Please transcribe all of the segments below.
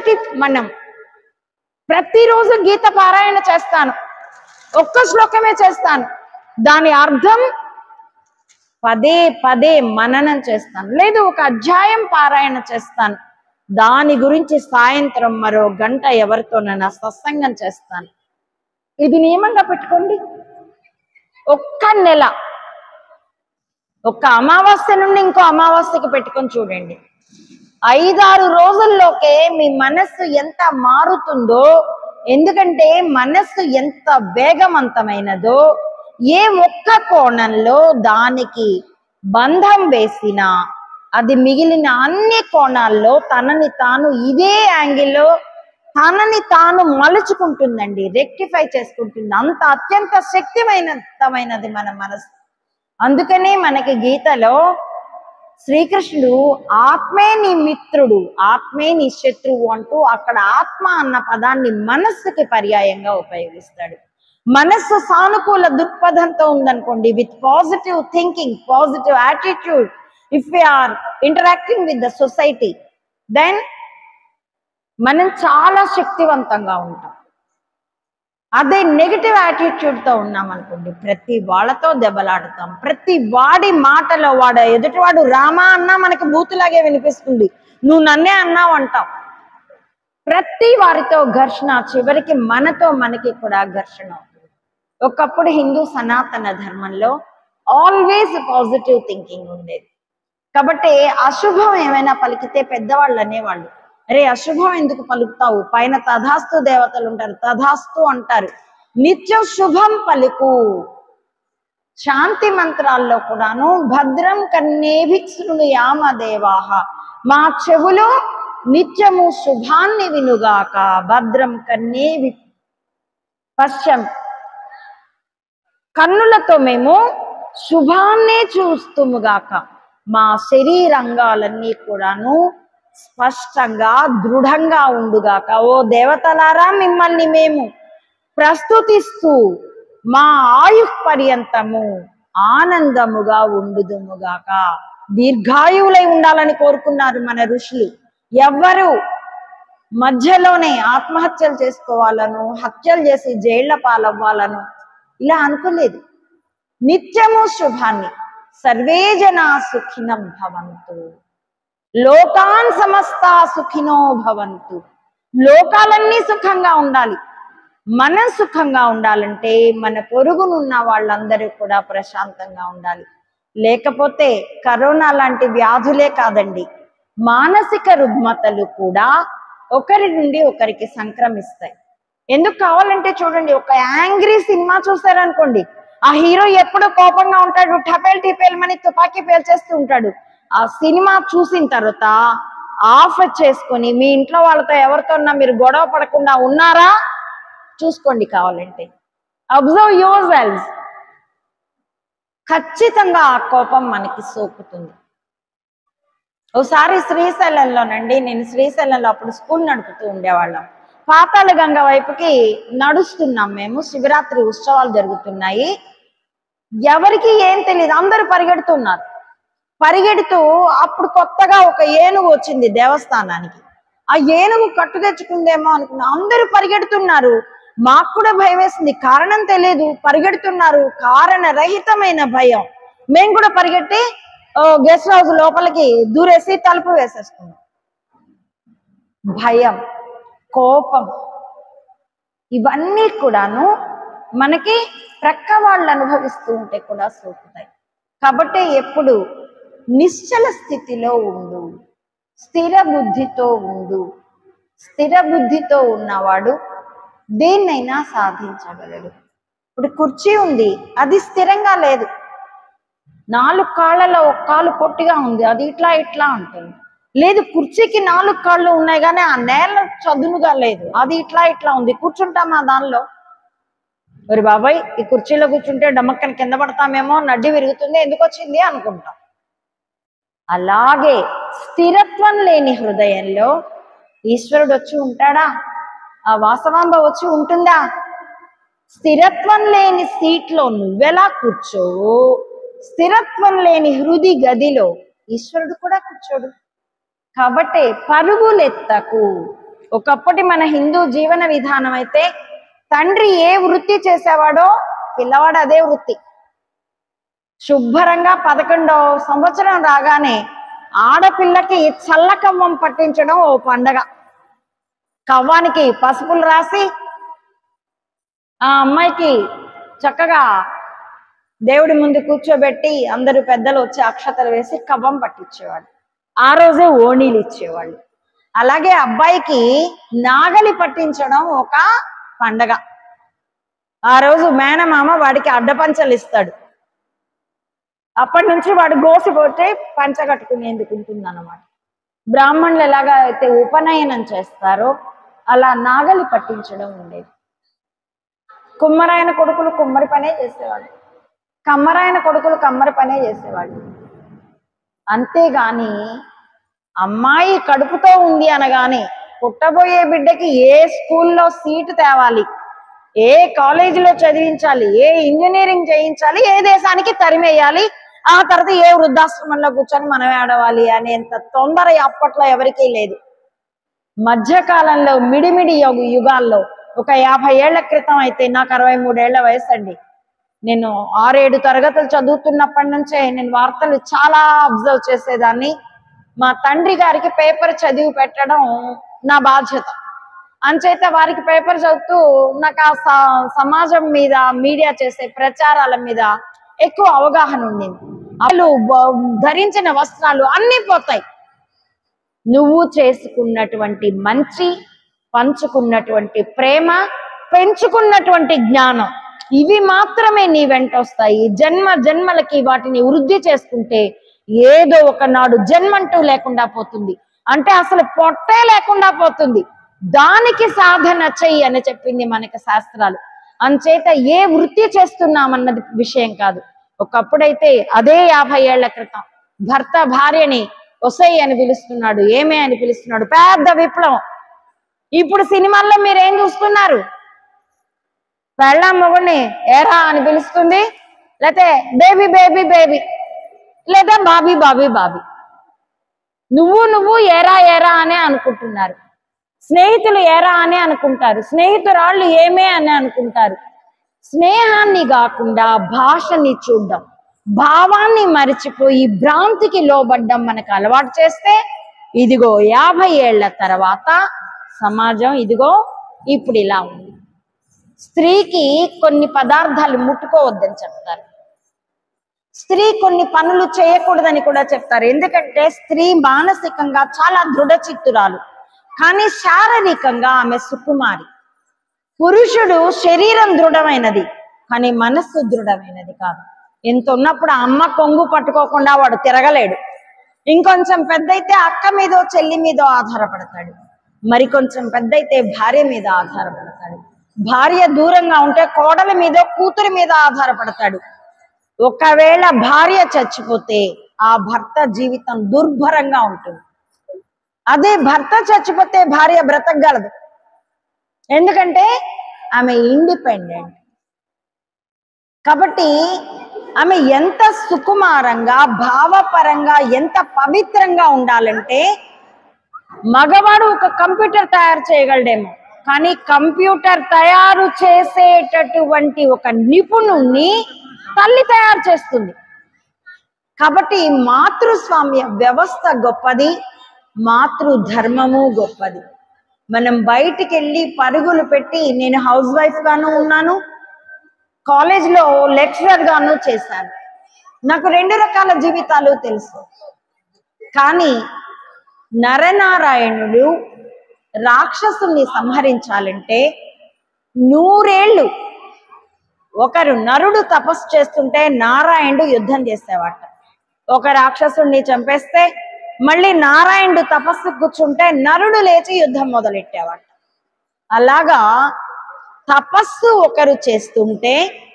systematic మనం ప్రతిరోజు గీత పారాయణ చేస్తాను ఒక్క శ్లోకమే చేస్తాను దాని అర్థం పదే పదే మననం చేస్తాను లేదు ఒక అధ్యాయం పారాయణ చేస్తాను దాని గురించి సాయంత్రం మరో గంట ఎవరితోనైనా సత్సంగం చేస్తాను ఇది నియమంగా పెట్టుకోండి ఒక్క నెల ఒక్క అమావాస్య నుండి ఇంకో అమావాస్యకి పెట్టుకొని చూడండి ఐదారు రోజుల్లోకే మీ మనస్సు ఎంత మారుతుందో ఎందుకంటే మనస్సు ఎంత వేగవంతమైనదో ఏ ఒక్క కోణంలో దానికి బంధం వేసినా అది మిగిలిన అన్ని కోణాల్లో తనని తాను ఇదే యాంగిల్లో తనని తాను మలుచుకుంటుందండి రెక్టిఫై చేసుకుంటుంది అంత అత్యంత శక్తిమైనతమైనది మన మనసు అందుకనే మనకి గీతలో శ్రీకృష్ణుడు ఆత్మే నీ మిత్రుడు ఆత్మే నీ శత్రువు అంటూ అక్కడ ఆత్మ అన్న పదాన్ని మనస్సుకి పర్యాయంగా ఉపయోగిస్తాడు మనస్సు సానుకూల దృక్పథంతో ఉందనుకోండి with positive thinking positive attitude if we are interacting with the society then మనం చాలా శక్తివంతంగా ఉంటాం అదే నెగిటివ్ యాటిట్యూడ్ తో ఉన్నాం అనుకోండి ప్రతి వాళ్ళతో దెబ్బలాడుతాం ప్రతి వాడి మాటలో వాడ ఎదుటివాడు రామా అన్నా మనకి బూతులాగే వినిపిస్తుంది నువ్వు నన్నే అన్నావు అంటాం ప్రతి వారితో ఘర్షణ చివరికి మనతో మనకి కూడా ఘర్షణ అవుతుంది ఒకప్పుడు హిందూ సనాతన ధర్మంలో ఆల్వేస్ పాజిటివ్ థింకింగ్ ఉండేది కాబట్టి అశుభం ఏమైనా పలికితే పెద్దవాళ్ళు అనేవాళ్ళు అరే అశుభం ఎందుకు పలుకుతావు పైన తథాస్తు దేవతలు ఉంటారు తథాస్తు అంటారు నిత్యం శుభం పలుకు శాంతి మంత్రాల్లో కూడాను భద్రం కన్నేభిక్షులు యామ దేవాహ మా చెవులో నిత్యము శుభాన్ని వినుగాక భద్రం కన్నేవి పశ్చం కన్నులతో మేము శుభాన్నే చూస్తుముగాక మా శరీరంగాలన్నీ కూడాను స్పష్టంగా దృఢంగా ఉండుగాక ఓ దేవతలారా మిమ్మల్ని మేము ప్రస్తుతిస్తూ మా ఆయు పర్యంతము ఆనందముగా ఉండుదుముగాక దీర్ఘాయువులై ఉండాలని కోరుకున్నారు మన ఋషులు ఎవ్వరు మధ్యలోనే ఆత్మహత్యలు చేసుకోవాలను హత్యలు చేసి జైళ్ల పాలవ్వాలను ఇలా అనుకోలేదు నిత్యము శుభాన్ని సర్వే జనా సుఖినం భవంతు లోకాన్ సమస్త సుఖినో భవంతు లోకాలన్నీ సుఖంగా ఉండాలి మనం సుఖంగా ఉండాలంటే మన పొరుగునున్న వాళ్ళందరూ కూడా ప్రశాంతంగా ఉండాలి లేకపోతే కరోనా లాంటి వ్యాధులే కాదండి మానసిక రుగ్మతలు కూడా ఒకరి నుండి ఒకరికి సంక్రమిస్తాయి ఎందుకు కావాలంటే చూడండి ఒక యాంగ్రీ సినిమా చూసారనుకోండి ఆ హీరో ఎప్పుడు కోపంగా ఉంటాడు టపేల్ టిపేల్ మని తుపాకీ పేల్చేస్తూ ఉంటాడు ఆ సినిమా చూసిన తర్వాత ఆఫ్ చేసుకొని మీ ఇంట్లో వాళ్ళతో ఎవరితోన్నా మీరు గొడవ పడకుండా ఉన్నారా చూసుకోండి కావాలంటే అబ్జర్వ్ యువర్ సెల్స్ ఖచ్చితంగా ఆ కోపం మనకి సోకుతుంది ఒకసారి శ్రీశైలంలోనండి నేను శ్రీశైలంలో అప్పుడు స్కూల్ నడుపుతూ ఉండేవాళ్ళం పాతాళ గంగ వైపుకి నడుస్తున్నాం మేము శివరాత్రి ఉత్సవాలు జరుగుతున్నాయి ఎవరికి ఏం తెలియదు అందరూ పరిగెడుతున్నారు పరిగెడుతూ అప్పుడు కొత్తగా ఒక ఏనుగు వచ్చింది దేవస్థానానికి ఆ ఏనుగు కట్టు తెచ్చుకుందేమో అనుకున్నా అందరూ పరిగెడుతున్నారు మాకు కూడా భయం వేసింది కారణం తెలియదు పరిగెడుతున్నారు కారణ రహితమైన భయం మేము కూడా పరిగెట్టి గెస్ట్ హౌస్ లోపలికి దూరేసి తలుపు వేసేసుకున్నాం భయం కోపం ఇవన్నీ కూడాను మనకి ప్రక్క వాళ్ళు అనుభవిస్తూ ఉంటే కూడా సోకుతాయి కాబట్టి ఎప్పుడు నిశ్చల స్థితిలో ఉండు స్థిర బుద్ధితో ఉండు స్థిర బుద్ధితో ఉన్నవాడు దేన్నైనా సాధించగలడు ఇప్పుడు కుర్చీ ఉంది అది స్థిరంగా లేదు నాలుగు కాళ్ళలో ఒక కాలు పొట్టిగా ఉంది అది ఇట్లా ఇట్లా ఉంటుంది లేదు కుర్చీకి నాలుగు కాళ్ళు ఉన్నాయి కానీ ఆ నేల చదునుగా లేదు అది ఇట్లా ఇట్లా ఉంది కూర్చుంటామా దానిలో మరి బాబాయ్ ఈ కుర్చీలో కూర్చుంటే డమ్మక్కని కింద పడతామేమో నడ్డి విరుగుతుంది ఎందుకు వచ్చింది అనుకుంటాం అలాగే స్థిరత్వం లేని హృదయంలో ఈశ్వరుడు వచ్చి ఉంటాడా ఆ వాసవాంబ వచ్చి ఉంటుందా స్థిరత్వం లేని సీట్లో నువ్వెలా కూర్చోవు స్థిరత్వం లేని హృది గదిలో ఈశ్వరుడు కూడా కూర్చోడు కాబట్టి పరుగులెత్తకు ఒకప్పటి మన హిందూ జీవన విధానం అయితే తండ్రి ఏ వృత్తి చేసేవాడో పిల్లవాడు అదే వృత్తి శుభ్రంగా పదకొండో సంవత్సరం రాగానే ఆడపిల్లకి చల్ల కవ్వం పట్టించడం ఓ పండగ కవ్వానికి పసుపులు రాసి ఆ అమ్మాయికి చక్కగా దేవుడి ముందు కూర్చోబెట్టి అందరూ పెద్దలు వచ్చి అక్షతలు వేసి కవ్వం పట్టించేవాడు ఆ రోజే ఓణీలు ఇచ్చేవాళ్ళు అలాగే అబ్బాయికి నాగలి పట్టించడం ఒక పండగ ఆ రోజు మేనమామ వాడికి అడ్డపంచలు ఇస్తాడు అప్పటి నుంచి వాడు గోసిపోతే పంచ కట్టుకునేందుకు ఉంటుంది అనమాట బ్రాహ్మణులు ఎలాగా అయితే ఉపనయనం చేస్తారో అలా నాగలి పట్టించడం ఉండేది కుమ్మరాయన కొడుకులు కుమ్మరి పనే చేసేవాళ్ళు కమ్మరాయన కొడుకులు కమ్మరి పనే చేసేవాళ్ళు అంతేగాని అమ్మాయి కడుపుతో ఉంది అనగానే పుట్టబోయే బిడ్డకి ఏ స్కూల్లో సీటు తేవాలి ఏ కాలేజీలో చదివించాలి ఏ ఇంజనీరింగ్ చేయించాలి ఏ దేశానికి తరిమేయాలి ఆ తర్వాత ఏ వృద్ధాశ్రమంలో కూర్చొని మనం ఏడవాలి అనేంత తొందర అప్పట్లో ఎవరికీ లేదు మధ్యకాలంలో మిడిమిడి యుగ- యుగాల్లో ఒక యాభై ఏళ్ల క్రితం అయితే నాకు అరవై మూడేళ్ల వయసు అండి నేను ఆరేడు తరగతులు చదువుతున్నప్పటి నుంచే నేను వార్తలు చాలా అబ్జర్వ్ చేసేదాన్ని మా తండ్రి గారికి పేపర్ చదివి పెట్టడం నా బాధ్యత అంచేత వారికి పేపర్ చదువుతూ నాకు ఆ స- సమాజం మీద మీడియా చేసే ప్రచారాల మీద ఎక్కువ అవగాహన ఉండింది వాళ్ళు బ- ధరించిన వస్త్రాలు అన్నీ పోతాయి నువ్వు చేసుకున్నటువంటి మంచి పంచుకున్నటువంటి ప్రేమ పెంచుకున్నటువంటి జ్ఞానం ఇవి మాత్రమే నీ వెంట వస్తాయి జన్మ జన్మలకి వాటిని వృద్ధి చేసుకుంటే ఏదో ఒకనాడు జన్మంటూ లేకుండా పోతుంది అంటే అసలు పొట్టే లేకుండా పోతుంది దానికి సాధన చెయ్యి అని చెప్పింది మనకి శాస్త్రాలు అంచేత ఏ వృత్తి చేస్తున్నామన్నది విషయం కాదు ఒకప్పుడైతే అదే యాభై ఏళ్ల క్రితం భర్త భార్యని ఒసై అని పిలుస్తున్నాడు ఏమే అని పిలుస్తున్నాడు పెద్ద విప్లవం ఇప్పుడు సినిమాల్లో మీరేం చూస్తున్నారు పెళ్ళాం మొగుడిని ఏరా అని పిలుస్తుంది లేతే బేబీ బేబీ బేబీ లేదా బాబీ బాబీ బాబీ నువ్వు నువ్వు ఏరా ఏరా అనే అనుకుంటున్నారు స్నేహితులు ఏరా అనే అనుకుంటారు స్నేహితురాళ్ళు ఏమే అని అనుకుంటారు స్నేహాన్ని కాకుండా భాషని చూడడం భావాన్ని మరిచిపోయి భ్రాంతికి లోబడ్డం మనకు అలవాటు చేస్తే ఇదిగో యాభై ఏళ్ల తర్వాత సమాజం ఇదిగో ఇప్పుడు ఇలా ఉంది స్త్రీకి కొన్ని పదార్థాలు ముట్టుకోవద్దని చెప్తారు స్త్రీ కొన్ని పనులు చేయకూడదని కూడా చెప్తారు ఎందుకంటే స్త్రీ మానసికంగా చాలా దృఢ చిత్తురాలు కానీ శారీరకంగా ఆమె సుకుమారి పురుషుడు శరీరం దృఢమైనది కానీ మనస్సు దృఢమైనది కాదు ఎంత ఉన్నప్పుడు ఆ అమ్మ కొంగు పట్టుకోకుండా వాడు తిరగలేడు ఇంకొంచెం పెద్దయితే అక్క మీదో చెల్లి మీదో ఆధారపడతాడు మరి కొంచెం పెద్దయితే భార్య మీద ఆధారపడతాడు భార్య దూరంగా ఉంటే కోడల మీద కూతురి మీద ఆధారపడతాడు ఒకవేళ భార్య చచ్చిపోతే ఆ భర్త జీవితం దుర్భరంగా ఉంటుంది అదే భర్త చచ్చిపోతే భార్య బ్రతకగలదు ఎందుకంటే ఆమె ఇండిపెండెంట్ కాబట్టి ఆమె ఎంత సుకుమారంగా భావపరంగా ఎంత పవిత్రంగా ఉండాలంటే మగవాడు ఒక కంప్యూటర్ తయారు చేయగలడేమో కానీ కంప్యూటర్ తయారు చేసేటటువంటి ఒక నిపుణుణ్ణి తల్లి తయారు చేస్తుంది కాబట్టి మాతృస్వామ్య వ్యవస్థ గొప్పది మాతృ ధర్మము గొప్పది మనం బయటికి వెళ్ళి పరుగులు పెట్టి నేను హౌస్ వైఫ్ గాను ఉన్నాను కాలేజ్లో లెక్చరర్ గాను చేశాను నాకు రెండు రకాల జీవితాలు తెలుసు కానీ నరనారాయణుడు రాక్షసుని సంహరించాలంటే నూరేళ్ళు ఒకరు నరుడు తపస్సు చేస్తుంటే నారాయణుడు యుద్ధం చేసేవాట ఒక రాక్షసుడిని చంపేస్తే మళ్ళీ నారాయణుడు తపస్సు కూర్చుంటే నరుడు లేచి యుద్ధం మొదలెట్టేవాట అలాగా తపస్సు ఒకరు చేస్తుంటే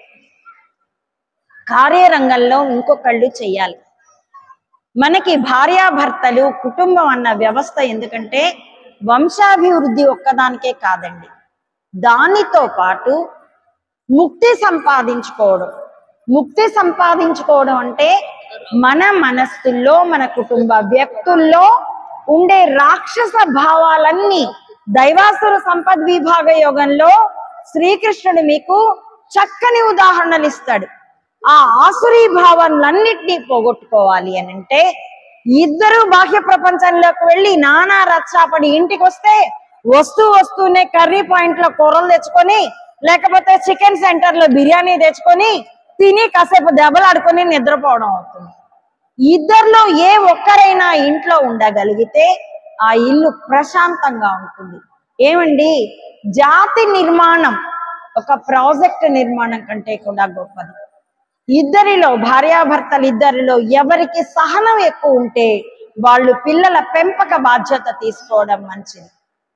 కార్యరంగంలో ఇంకొకళ్ళు చెయ్యాలి మనకి భార్యాభర్తలు కుటుంబం అన్న వ్యవస్థ ఎందుకంటే వంశాభివృద్ధి ఒక్కదానికే కాదండి దానితో పాటు ముక్తి సంపాదించుకోవడం ముక్తి సంపాదించుకోవడం అంటే మన మనస్సుల్లో మన కుటుంబ వ్యక్తుల్లో ఉండే రాక్షస భావాలన్నీ దైవాసుర సంపద్ విభాగ యోగంలో శ్రీకృష్ణుడు మీకు చక్కని ఉదాహరణలు ఇస్తాడు ఆ ఆసురీ భావాలన్నిటినీ పోగొట్టుకోవాలి అని అంటే ఇద్దరు బాహ్య ప్రపంచంలోకి వెళ్ళి నానా రచ్చాపడి ఇంటికి వస్తే వస్తూ వస్తూనే కర్రీ పాయింట్ లో కూరలు తెచ్చుకొని లేకపోతే చికెన్ సెంటర్ లో బిర్యానీ తెచ్చుకొని తిని కాసేపు దెబ్బలాడుకొని నిద్రపోవడం అవుతుంది ఇద్దరిలో ఏ ఒక్కరైనా ఇంట్లో ఉండగలిగితే ఆ ఇల్లు ప్రశాంతంగా ఉంటుంది ఏమండి జాతి నిర్మాణం ఒక ప్రాజెక్ట్ నిర్మాణం కంటే కూడా గొప్పది ఇద్దరిలో భార్యాభర్తలు ఇద్దరిలో ఎవరికి సహనం ఎక్కువ ఉంటే వాళ్ళు పిల్లల పెంపక బాధ్యత తీసుకోవడం మంచిది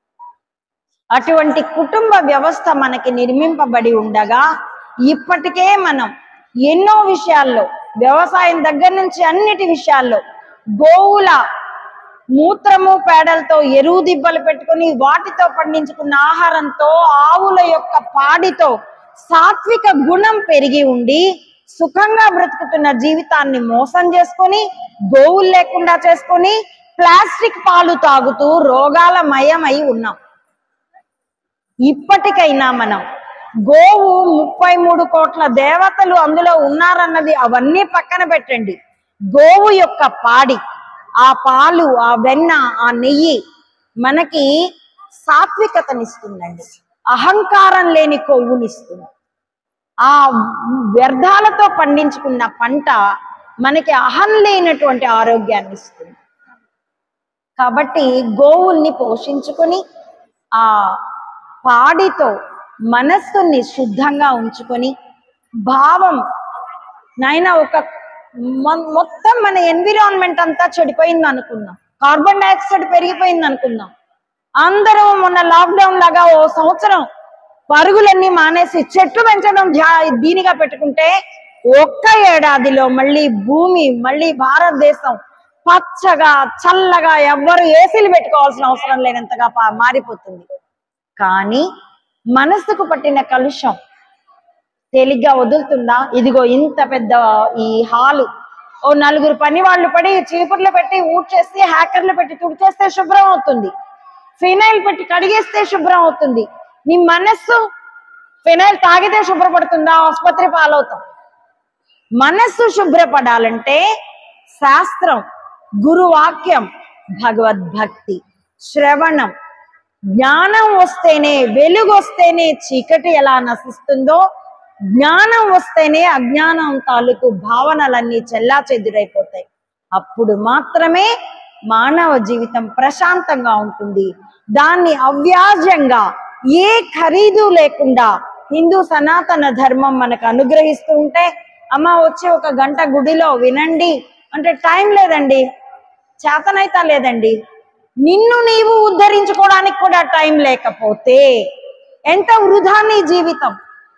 అటువంటి కుటుంబ వ్యవస్థ మనకి నిర్మింపబడి ఉండగా ఇప్పటికే మనం ఎన్నో విషయాల్లో వ్యవసాయం దగ్గర నుంచి అన్నిటి విషయాల్లో గోవుల మూత్రము పేడలతో ఎరువు దిబ్బలు పెట్టుకుని వాటితో పండించుకున్న ఆహారంతో ఆవుల యొక్క పాడితో సాత్విక గుణం పెరిగి ఉండి సుఖంగా బ్రతుకుతున్న జీవితాన్ని మోసం చేసుకొని గోవులు లేకుండా చేసుకొని ప్లాస్టిక్ పాలు తాగుతూ రోగాల మయమై ఉన్నాం ఇప్పటికైనా మనం గోవు ముప్పై మూడు కోట్ల దేవతలు అందులో ఉన్నారన్నది అవన్నీ పక్కన పెట్టండి గోవు యొక్క పాడి ఆ పాలు ఆ వెన్న ఆ నెయ్యి మనకి సాత్వికతనిస్తుందండి అహంకారం లేని కొవ్వునిస్తుంది ఆ వ్యర్థాలతో పండించుకున్న పంట మనకి అహం లేనటువంటి ఆరోగ్యాన్ని ఇస్తుంది కాబట్టి గోవుల్ని పోషించుకొని ఆ పాడితో మనస్సుని శుద్ధంగా ఉంచుకొని భావం నాయన ఒక మొ- మొత్తం మన ఎన్విరాన్మెంట్ అంతా చెడిపోయింది అనుకుందాం కార్బన్ డైఆక్సైడ్ పెరిగిపోయింది అనుకుందాం అందరూ మొన్న లాక్డౌన్ లాగా ఓ సంవత్సరం పరుగులన్నీ మానేసి చెట్లు పెంచడం ధ్యా- దీనిగా పెట్టుకుంటే ఒక్క ఏడాదిలో మళ్ళీ భూమి మళ్ళీ భారతదేశం పచ్చగా చల్లగా ఎవ్వరు ఏసీలు పెట్టుకోవాల్సిన అవసరం లేనంతగా పా- మారిపోతుంది కానీ మనసుకు పట్టిన కలుషం తేలిగ్గా వదులుతుందా ఇదిగో ఇంత పెద్ద ఈ హాలు ఓ నలుగురు పని వాళ్ళు పడి చీపుర్లు పెట్టి ఊడ్చేస్తే హ్యాకర్లు పెట్టి తుడిచేస్తే శుభ్రం అవుతుంది ఫినైల్ పెట్టి కడిగేస్తే శుభ్రం అవుతుంది నీ మనస్సు ఫినైల్ తాగితే శుభ్రపడుతుందా ఆసుపత్రి పాలవుతాం మనస్సు శుభ్రపడాలంటే శాస్త్రం గురువాక్యం భగవద్భక్తి శ్రవణం జ్ఞానం వస్తేనే వెలుగు వస్తేనే చీకటి ఎలా నశిస్తుందో జ్ఞానం వస్తేనే అజ్ఞానం తాలూకు భావనలన్నీ చెల్లా చెదురైపోతాయి అప్పుడు మాత్రమే మానవ జీవితం ప్రశాంతంగా ఉంటుంది దాన్ని అవ్యాజంగా ఏ ఖరీదు లేకుండా హిందూ సనాతన ధర్మం మనకు అనుగ్రహిస్తూ ఉంటే అమ్మ వచ్చి ఒక గంట గుడిలో వినండి అంటే టైం లేదండి చేతనైతా లేదండి నిన్ను నీవు ఉద్ధరించుకోవడానికి కూడా టైం లేకపోతే ఎంత వృధా నీ జీవితం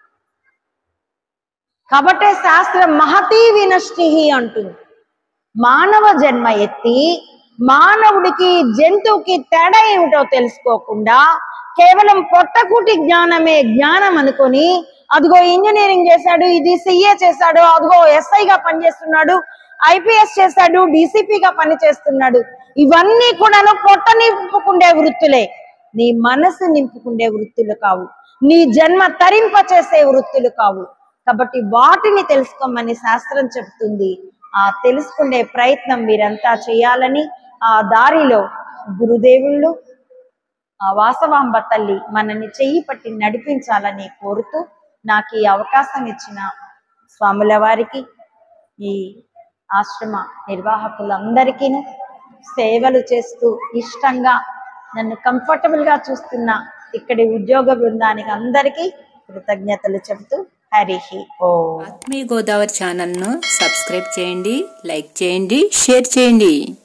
కాబట్టే శాస్త్రం మహతీ వినష్టి అంటుంది మానవ జన్మ ఎత్తి మానవుడికి జంతువుకి తేడా ఏమిటో తెలుసుకోకుండా కేవలం పొట్టకూటి జ్ఞానమే జ్ఞానం అనుకొని అదిగో ఇంజనీరింగ్ చేశాడు ఇది సిఏ చేశాడు అదిగో ఎస్ఐగా పనిచేస్తున్నాడు ఐపీఎస్ చేశాడు డీసీపీగా పనిచేస్తున్నాడు ఇవన్నీ కూడాను పొట్ట నింపుకుండే వృత్తులే నీ మనసు నింపుకుండే వృత్తులు కావు నీ జన్మ తరింప చేసే వృత్తులు కావు కాబట్టి వాటిని తెలుసుకోమని శాస్త్రం చెప్తుంది ఆ తెలుసుకునే ప్రయత్నం మీరంతా చేయాలని ఆ దారిలో గురుదేవుళ్ళు ఆ వాసవాంబ తల్లి మనల్ని చెయ్యి పట్టి నడిపించాలని కోరుతూ నాకు ఈ అవకాశం ఇచ్చిన స్వాముల వారికి ఈ ఆశ్రమ నిర్వాహకులందరికీ సేవలు చేస్తూ ఇష్టంగా నన్ను కంఫర్టబుల్ గా చూస్తున్న ఇక్కడి ఉద్యోగ బృందానికి అందరికీ కృతజ్ఞతలు చెబుతూ హరి ఓ ఆత్మీయ గోదావరి ఛానల్ను సబ్స్క్రైబ్ చేయండి లైక్ చేయండి షేర్ చేయండి